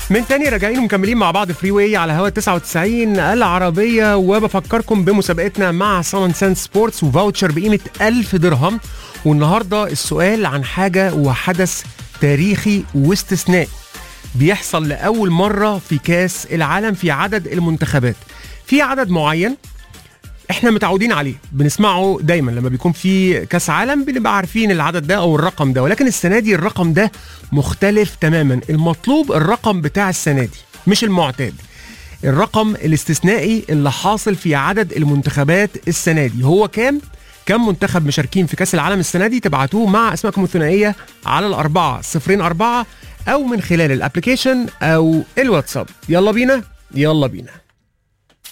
من تاني راجعين ومكملين مع بعض فري واي على هوا 99 العربية وبفكركم بمسابقتنا مع سان سان سبورتس وفاوتشر بقيمة 1000 درهم والنهاردة السؤال عن حاجة وحدث تاريخي واستثنائي بيحصل لأول مرة في كاس العالم في عدد المنتخبات في عدد معين احنا متعودين عليه بنسمعه دايما لما بيكون في كاس عالم بنبقى عارفين العدد ده او الرقم ده ولكن السنه دي الرقم ده مختلف تماما المطلوب الرقم بتاع السنه دي مش المعتاد الرقم الاستثنائي اللي حاصل في عدد المنتخبات السنه دي هو كام كم منتخب مشاركين في كاس العالم السنه دي تبعتوه مع اسمائكم الثنائيه على الاربعه صفرين اربعه او من خلال الابلكيشن او الواتساب يلا بينا يلا بينا